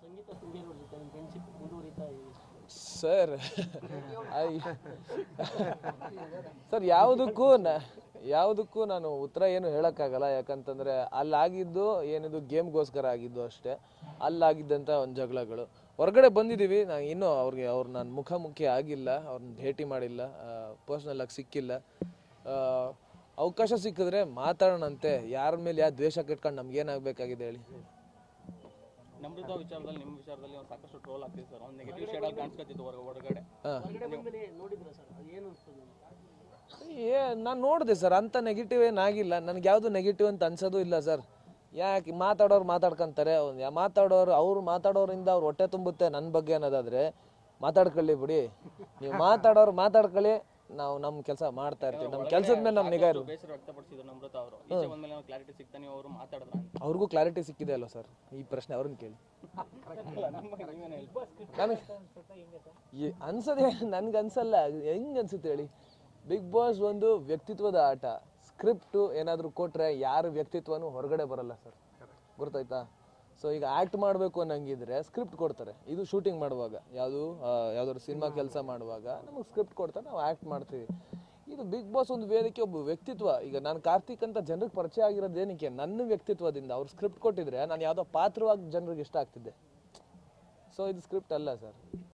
ಸಂಗೀತ ಸುಂದೀರ್ ಅವ್ರ ಜೊತೆ ಫ್ರೆಂಡ್ಶಿಪ್ ಮುಂದುವರಿತಾ ಇದೆ ಸರ್ ಐ ಸರ್ ಯಾವುದಕ್ಕೂ ನ- ಯಾವುದಕ್ಕೂ ನಾನು ಉತ್ತರ ಏನು ಹೇಳೋಕ್ಕಾಗಲ್ಲ ಯಾಕಂತಂದರೆ ಅಲ್ಲಾಗಿದ್ದು ಏನಿದು ಗೇಮ್ಗೋಸ್ಕರ ಆಗಿದ್ದು ಅಷ್ಟೇ ಅಲ್ಲಾಗಿದ್ದಂಥ ಒಂದು ಜಗಳಗಳು ಹೊರಗಡೆ ಬಂದಿದ್ದೀವಿ ನಾನು ಇನ್ನೂ ಅವ್ರಿಗೆ ಅವ್ರು ನಾನು ಮುಖಾಮುಖಿ ಆಗಿಲ್ಲ ಅವ್ರನ್ನ ಭೇಟಿ ಮಾಡಿಲ್ಲ ಪರ್ಸ್ನಲ್ ಆಗಿ ಸಿಕ್ಕಿಲ್ಲ ಆ, ಅವಕಾಶ ಸಿಕ್ಕಿದ್ರೆ ಮಾತಾಡೋಣಂತೆ ಯಾರ ಮೇಲೆ ಯಾವ ದ್ವೇಷ ಕಟ್ಕೊಂಡು ನಮ್ಗೇನಾಗಬೇಕಾಗಿದೆ ಹೇಳಿ ನಮ್ರತಾ ವಿಚಾರದಲ್ಲಿ ನಿಮ್ಮ ವಿಚಾರದಲ್ಲಿ ಒಂದು ಸಾಕಷ್ಟು ಟ್ರೋಲ್ ಆಗ್ತಿದೆ ಸರ್ ಒಂದು ನೆಗೆಟಿವ್ ಶೇಡ್ ಅಲ್ಲಿ ಕಾಣಿಸ್ಕೊತಿತ್ತು ಹೊರಗೆ ಹೊರಗಡೆ ಹೊರಗಡೆ ಬಂದ್ಮೇಲೆ ನೋಡಿದ್ರ ಸರ್ ಅದು ಏನು ಅನ್ಸ್ತದೆ ನಿಮ್ಗೆ? ಏ ನಾನು ನೋಡಿದೆ ಸರ್ ಅಂಥ ನೆಗೆಟಿವ್ ಏನಾಗಿಲ್ಲ ನನಗೆ ಯಾವುದು ನೆಗೆಟಿವ್ ಅಂತ ಅನ್ಸೋದು ಇಲ್ಲ ಸರ್ ಯಾಕೆ ಮಾತಾಡೋರು ಮಾತಾಡ್ಕೊಂತಾರೆ ಅವ್ನ್ ಯಾ- ಮಾತಾಡೋರು ಅವ್ರು ಮಾತಾಡೋರಿಂದ ಅವ್ರು ಹೊಟ್ಟೆ ತುಂಬುತ್ತೆ ನನ್ನ ಬಗ್ಗೆ ಅನ್ನೋದಾದ್ರೆ ಮಾತಾಡ್ಕೊಳ್ಳಿ ಬಿಡಿ ನೀವು ಮಾತಾಡೋರು ಮಾತಾಡ್ಕೊಳ್ಳಿ ನಾವು ನಮ್ಮ ಕೆಲಸ ಮಾಡ್ತಾ ಇರ್ತೀವಿ ನಮ್ಮ ಕೆಲಸದ ಮೇಲೆ ನಮ್ಮ ನಿಗಾ ಇರು ಬೇಸರ ವ್ಯಕ್ತಪಡಿಸಿದ್ರು ನಮ್ರತಾ ಅವರು ಈಚೆ ಬಂದ್ಮೇಲೆ ನಾವು ಕ್ಲಾರಿಟಿ ಸಿಗ್ತಾ ನೀವು ಅವರು ಮಾತಾಡಿದ್ರ ಅಂತ ಅವ್ರಿಗೂ ಕ್ಲಾರಿಟಿ ಸಿಕ್ಕಿದೆ ಅಲ್ವ ಸರ್ ಈ ಪ್ರಶ್ನೆ ಅವ್ರನ್ನ ಕೇಳಿ ನೀವೇನು ಹೇಳಿ ನನಗೆ ಈ ಅನ್ಸದೆ ನನ್ಗೆ ಅನ್ಸಲ್ಲ ಹೆಂಗ್ ಅನ್ಸುತ್ತೆ ಹೇಳಿ ಬಿಗ್ ಬಾಸ್ ಒಂದು ವ್ಯಕ್ತಿತ್ವದ ಆಟ ಸ್ಕ್ರಿಪ್ಟು ಏನಾದರೂ ಕೊಟ್ರೆ ಯಾರ ವ್ಯಕ್ತಿತ್ವನೂ ಹೊರಗಡೆ ಬರಲ್ಲ ಸರ್ ಗೊತ್ತಾಯ್ತಾ ಸೊ ಈಗ ಆ್ಯಕ್ಟ್ ಮಾಡಬೇಕು ಅನ್ನಂಗಿದ್ರೆ ಸ್ಕ್ರಿಪ್ಟ್ ಕೊಡ್ತಾರೆ ಇದು ಶೂಟಿಂಗ್ ಮಾಡುವಾಗ ಯಾವುದು ಯಾವ್ದಾದ್ರು ಸಿನಿಮಾ ಕೆಲಸ ಮಾಡುವಾಗ ನಮಗೆ ಸ್ಕ್ರಿಪ್ಟ್ ಕೊಡ್ತಾರೆ ನಾವು ಆ್ಯಕ್ಟ್ ಮಾಡ್ತೀವಿ ಇದು ಬಿಗ್ ಬಾಸ್ ಒಂದು ವೇದಿಕೆ ಒಬ್ಬ ವ್ಯಕ್ತಿತ್ವ ಈಗ ನಾನು ಕಾರ್ತಿಕ್ ಅಂತ ಜನರಿಗೆ ಪರಿಚಯ ಆಗಿರೋದು ಏನಕ್ಕೆ ನನ್ನ ವ್ಯಕ್ತಿತ್ವದಿಂದ ಅವ್ರು ಸ್ಕ್ರಿಪ್ಟ್ ಕೊಟ್ಟಿದ್ರೆ ನಾನು ಯಾವುದೋ ಪಾತ್ರವಾಗಿ ಜನರಿಗೆ ಇಷ್ಟ ಆಗ್ತಿದ್ದೆ ಸೊ ಇದು ಸ್ಕ್ರಿಪ್ಟ್ ಅಲ್ಲ ಸರ್